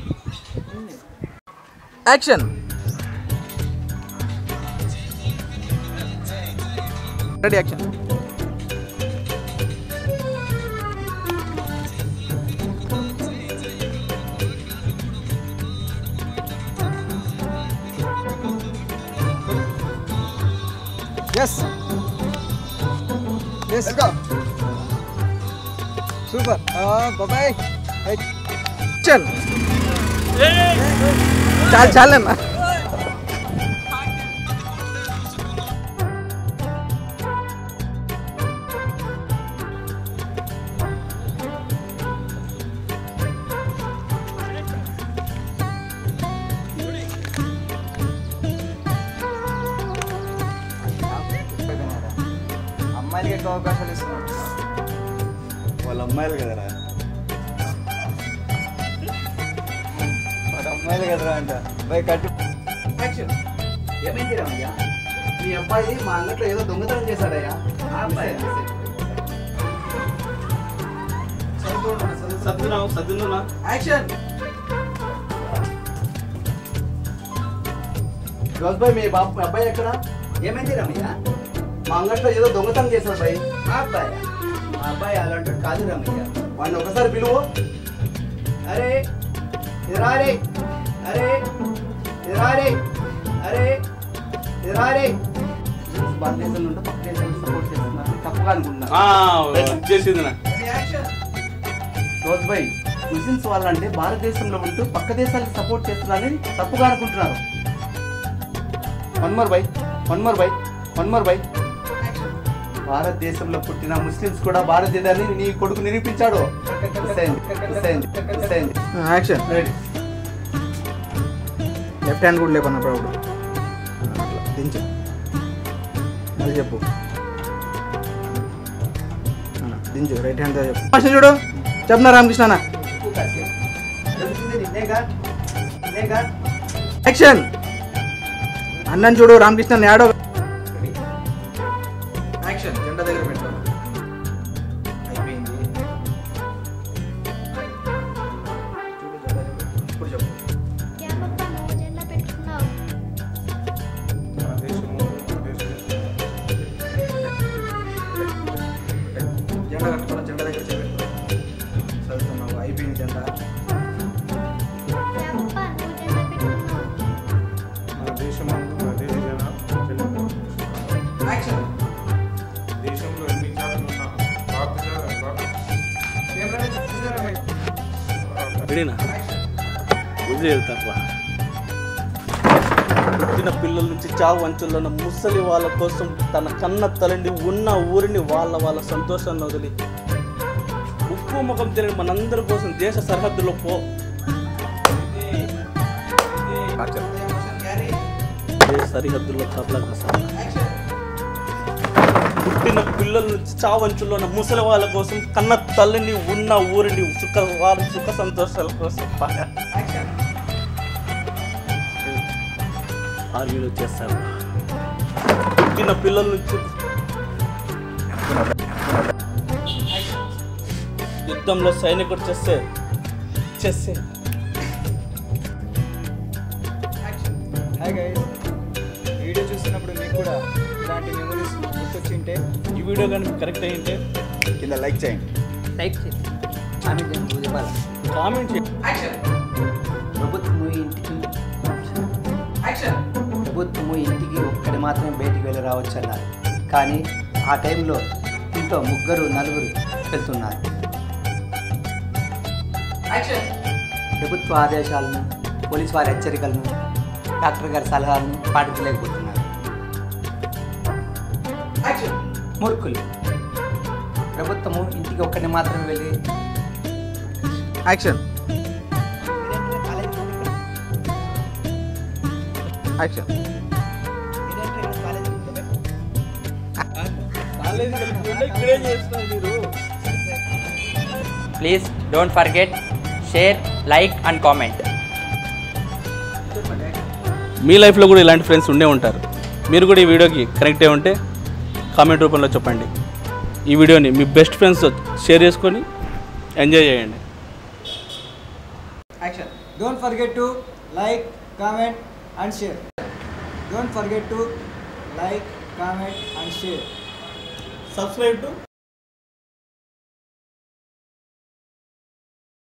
Action ready action yes yes super బాబాయ్ చల్ చాలు చాలు అన్న అమ్మాయిలకి ఎక్కువ అవకాశాలు ఇస్తున్నాడు వాళ్ళ అమ్మాయిలు కదరా వాళ్ళ అమ్మాయిలు కదరా అంట బై కట్టు యాక్షన్ ఏమైంది రమయ్య మీ అబ్బాయి మా అంగట్లో ఏదో దొంగతనం చేశాడయ్యా ఆ అబ్బాయి సర్దునావు సర్దునా యాక్షన్ రోజ్ భాయ్ మీ బాబు మీ అబ్బాయి ఎక్కడ ఏమైంది రమయ్య మా అంగట్లో ఏదో దొంగతనం చేశాడు భాయ్ మా అబ్బాయి మా అబ్బాయి అలాంటి కాదు రమయ్య వాడిని ఒకసారి పిలువు అరే ఇరా రే అరే ఇరా రే అరే ఇరా రే భారతదేశంలో ఉంటే పక్క దేశాన్ని సపోర్ట్ చేస్తున్నారు తప్పుగా అనుకుంటున్నాను చేసింది నా రోజ్ భాయ్ ముస్లిమ్స్ వాళ్ళంటే భారతదేశంలో ఉంటూ పక్క దేశాలకు సపోర్ట్ చేస్తున్నారని తప్పుగా అనుకుంటున్నారు one more bye one more bye one more bye భారతదేశంలో పుట్టిన ముస్లిమ్స్ కూడా భారతదేశాన్ని నీ కొడుకు నిరూపించాడు యాక్షన్ లెఫ్ట్ హ్యాండ్ కూడా లేపన్న ప్రౌడ్ అట్లా దించు మళ్ళీ చెప్పు ఆ, దించు రైట్ హ్యాండ్ చెప్పు భాష చూడు చెప్తున్నా రామకృష్ణ అన్న. యాక్షన్ అన్నం చూడు రామకృష్ణ యాడో యాక్షన్ జెండా దగ్గర పెట్టాలి అయిపోయింది చూడు జెండా దగ్గర. ఇప్పుడు చెప్పు क्या पप्पा నువ్వు జెండా పెట్టుకున్నావు జెండా కట్టుకోవడం జెండా దగ్గర చెప్పు చదువుతున్నావు అయిపోయింది జెండా क्या पप्पा నువ్వు జెండా పెట్టుకున్నావు మన దేశమందు మన దేశ జన యాక్షన్ దేశంలో ఎన్ని జాతులు ఉన్నా భారత జాతి విడినా వదిలేదు తక్కువ పుట్టిన పిల్లల నుంచి చావు అంచుల్లో ఉన్న ముసలి వాళ్ళ కోసం తన కన్న తలండి ఉన్న ఊరిని వాళ్ళ వాళ్ళ సంతోషాన్ని వదిలి ఉప్పు ముఖం తెలియని మనందరి కోసం దేశ సరిహద్దులో పో దేశ సరిహద్దుల్లో కాపలా కాసాలి. పుట్టిన పిల్లల నుంచి చావంచుల్లో ఉన్న ముసలి వాళ్ళ కోసం కన్న తల్లిని ఉన్న ఊరిని సుఖ వారి సుఖ సంతోషాల కోసం ఆర్మీలో చేస్తారు పుట్టిన పిల్లల నుంచి యుద్ధంలో సైనికుడు చేస్తే చేస్తే హాయ్ గైస్ వీడియో చూస్తున్నప్పుడు మీకు కూడా ఇలాంటి మెమరీస్ గుర్తొచ్చింటే ఈ వీడియో కానీ మీకు కరెక్ట్ అయ్యింటే కింద లైక్ చేయండి లైక్ చేయండి ఆమె చేయండి చెప్పాలి కామెంట్ చేయండి ప్రభుత్వము ఇంటికి ప్రభుత్వము ఇంటికి ఒక్కడి మాత్రమే బయటికి వెళ్ళి రావచ్చు అన్నారు కానీ ఆ టైంలో ఇంట్లో ముగ్గురు నలుగురు వెళ్తున్నారు ప్రభుత్వ ఆదేశాలను పోలీసు వారి హెచ్చరికలను డాక్టర్ గారి సలహాలను పాటించలేకపోతున్నారు మూర్ఖులు ప్రభుత్వము ఇంటికి ఒక్కడిని మాత్రమే వెళ్ళి యాక్షన్ యాక్షన్ ఇక్కడే చేస్తున్నారు మీరు Please don't forget, share, like and comment. మీ లైఫ్లో కూడా ఇలాంటి ఫ్రెండ్స్ ఉండే ఉంటారు మీరు కూడా ఈ వీడియోకి కనెక్ట్ అయి ఉంటే కామెంట్ రూపంలో చెప్పండి ఈ వీడియోని మీ బెస్ట్ ఫ్రెండ్స్తో షేర్ చేసుకొని ఎంజాయ్ చేయండి action Don't forget to like, comment and share. Don't forget to like, comment and share. Subscribe to